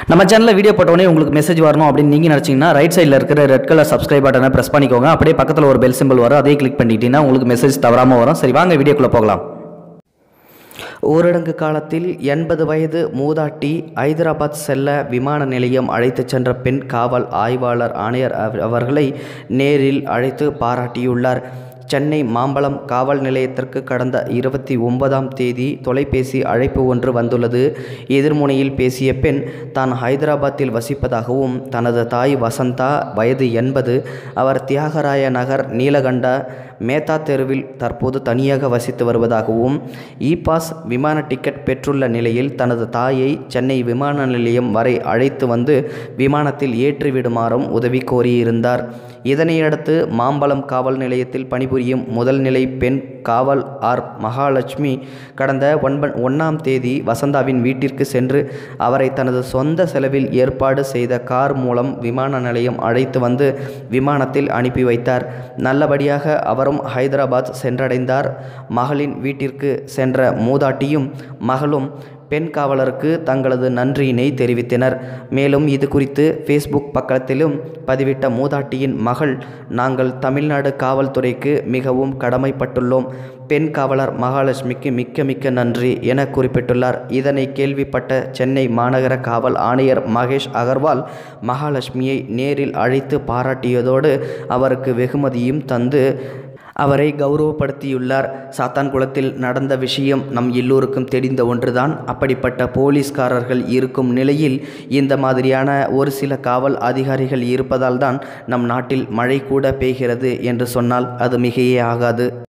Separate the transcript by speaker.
Speaker 1: நம்ம சேனலில் வீடியோ போட்டோடனே உங்களுக்கு மெசேஜ் வரணும் அப்படின்னு நீங்கள் நினச்சிங்கன்னா ரைட் சைடில் இருக்கிற ரெட் கலர் சப்ஸ்கிரைப் பட்டனை ப்ரெஸ் பண்ணிக்கோங்க அப்படியே பக்கத்தில் ஒரு பெல் சிம்பிள் வரும் அதையும் கிளிக் பண்ணிக்கிட்டீங்கன்னா உங்களுக்கு மெசேஜ் தவறாமல் வரும் சரி வாங்க வீடியோக்குள்ளே போகலாம் ஊரடங்கு காலத்தில் எண்பது வயது மூதாட்டி ஐதராபாத் செல்ல விமான நிலையம் அழைத்துச் சென்ற பெண் காவல் ஆய்வாளர் ஆணையர் அவ- அவர்களை நேரில் அழைத்து பாராட்டியுள்ளார் சென்னை மாம்பலம் காவல் நிலையத்திற்கு கடந்த இருபத்தி ஒன்பதாம் தேதி தொலைபேசி அழைப்பு ஒன்று வந்துள்ளது எதிர்முனையில் பேசிய பெண் தான் ஹைதராபாத்தில் வசிப்பதாகவும் தனது தாய் வசந்தா வயது எண்பது அவர் தியாகராய நகர் நீலகண்டா மேத்தா தெருவில் தற்போது தனியாக வசித்து வருவதாகவும் இ பாஸ் விமான டிக்கெட் பெற்றுள்ள நிலையில் தனது தாயை சென்னை விமான நிலையம் வரை அழைத்து வந்து விமானத்தில் ஏற்றிவிடுமாறும் உதவி கோரியிருந்தார் இதனையடுத்து மாம்பலம் காவல் நிலையத்தில் பணிபுரியும் முதல் நிலை பெண் காவல் ஆர் மகாலட்சுமி கடந்த ஒன்ப ஒன்றாம் தேதி வசந்தாவின் வீட்டிற்கு சென்று அவரை தனது சொந்த செலவில் ஏற்பாடு செய்த கார் மூலம் விமான நிலையம் அழைத்து வந்து விமானத்தில் அனுப்பி வைத்தார் நல்லபடியாக அவரும் ஹைதராபாத் சென்றடைந்தார் மகளின் வீட்டிற்கு சென்ற மூதாட்டியும் மகளும் பெண் காவலருக்கு தங்களது நன்றியினை தெரிவித்தனர் மேலும் இது குறித்து ஃபேஸ்புக் பக்கத்திலும் பதிவிட்ட மூதாட்டியின் மகள் நாங்கள் தமிழ்நாடு காவல்துறைக்கு மிகவும் கடமைப்பட்டுள்ளோம் பெண் காவலர் மகாலட்சுமிக்கு மிக்க மிக்க நன்றி என குறிப்பிட்டுள்ளார் இதனை கேள்விப்பட்ட சென்னை மாநகர காவல் ஆணையர் மகேஷ் அகர்வால் மகாலட்சுமியை நேரில் அழைத்து பாராட்டியதோடு அவருக்கு வெகுமதியும் தந்து அவரை கௌரவப்படுத்தியுள்ளார் சாத்தான்குளத்தில் நடந்த விஷயம் நம் எல்லோருக்கும் தெரிந்த ஒன்றுதான் அப்படிப்பட்ட போலீஸ்காரர்கள் இருக்கும் நிலையில் இந்த மாதிரியான ஒரு சில காவல் அதிகாரிகள் இருப்பதால் தான் நம் நாட்டில் மழை கூட பெய்கிறது என்று சொன்னால் அது மிகையே ஆகாது